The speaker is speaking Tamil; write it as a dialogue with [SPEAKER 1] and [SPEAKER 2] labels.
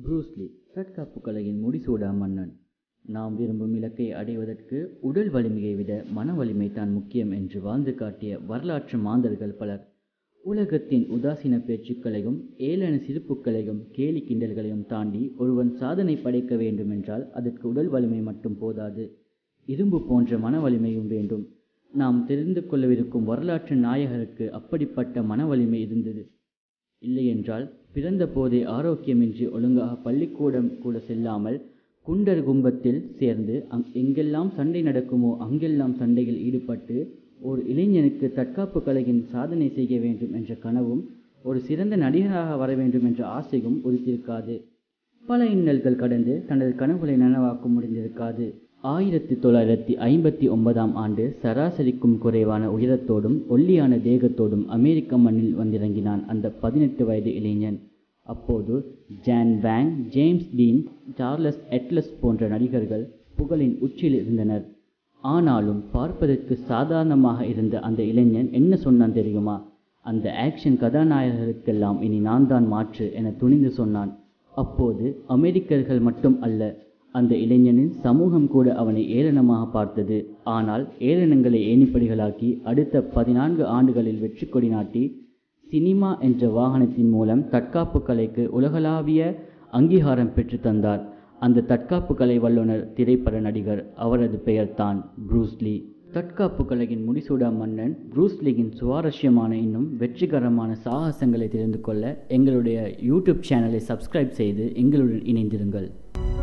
[SPEAKER 1] ப்ரூஸ்லி தற்காப்பு கலையின் முடிசூடா மன்னன் நாம் விரும்பும் இலக்கை அடைவதற்கு உடல் வலிமையை விட மன வலிமை தான் முக்கியம் என்று வாழ்ந்து காட்டிய வரலாற்று மாந்தர்கள் பலர் உலகத்தின் உதாசீன பேச்சுக்களையும் ஏளன சிரிப்புக்களையும் கேலி கிண்டல்களையும் தாண்டி ஒருவன் சாதனை படைக்க வேண்டுமென்றால் அதற்கு உடல் வலிமை மட்டும் போதாது இரும்பு போன்ற மன வலிமையும் வேண்டும் நாம் தெரிந்து கொள்ளவிருக்கும் வரலாற்று நாயகருக்கு அப்படிப்பட்ட மன வலிமை இருந்தது இல்லையென்றால் பிறந்த போதே ஆரோக்கியமின்றி ஒழுங்காக பள்ளிக்கூடம் கூட செல்லாமல் குண்டர் கும்பத்தில் சேர்ந்து அங் எங்கெல்லாம் சண்டை நடக்குமோ அங்கெல்லாம் சண்டையில் ஈடுபட்டு ஒரு இளைஞனுக்கு தற்காப்பு கலையின் சாதனை செய்ய வேண்டும் என்ற கனவும் ஒரு சிறந்த நடிகராக வர வேண்டும் என்ற ஆசையும் உதித்திருக்காது பல இன்னல்கள் கடந்து தனது கனவுகளை நனவாக்க முடிந்திருக்காது ஆயிரத்தி தொள்ளாயிரத்தி ஐம்பத்தி ஒன்பதாம் ஆண்டு சராசரிக்கும் குறைவான உயரத்தோடும் ஒல்லியான தேகத்தோடும் அமெரிக்க மண்ணில் வந்திறங்கினான் அந்த பதினெட்டு வயது இளைஞன் அப்போது John Wayne James Dean Charles எட்லஸ் போன்ற நடிகர்கள் புகழின் உச்சியில் இருந்தனர் ஆனாலும் பார்ப்பதற்கு சாதாரணமாக இருந்த அந்த இளைஞன் என்ன சொன்னான் தெரியுமா அந்த ஆக்ஷன் கதாநாயகர்களுக்கெல்லாம் இனி நான் தான் மாற்று என துணிந்து சொன்னான் அப்போது அமெரிக்கர்கள் மட்டும் அல்ல அந்த இளைஞனின் சமூகம் கூட அவனை ஏளனமாக பார்த்தது ஆனால் ஏளனங்களை ஏணிப்படிகளாக்கி அடுத்த பதினான்கு ஆண்டுகளில் வெற்றி கொடி நாட்டி சினிமா என்ற வாகனத்தின் மூலம் தற்காப்பு கலைக்கு உலகளாவிய அங்கீகாரம் பெற்று தந்தார் அந்த தற்காப்பு கலை வல்லுனர் திரைப்பட நடிகர் அவரது பெயர்தான் ப்ரூஸ்லி தற்காப்பு கலையின் முடிசூடா மன்னன் ப்ரூஸ்லியின் சுவாரஸ்யமான இன்னும் வெற்றிகரமான சாகசங்களை தெரிந்து கொள்ள எங்களுடைய யூடியூப் சேனலை சப்ஸ்கிரைப் செய்து எங்களுடன் இணைந்திருங்கள்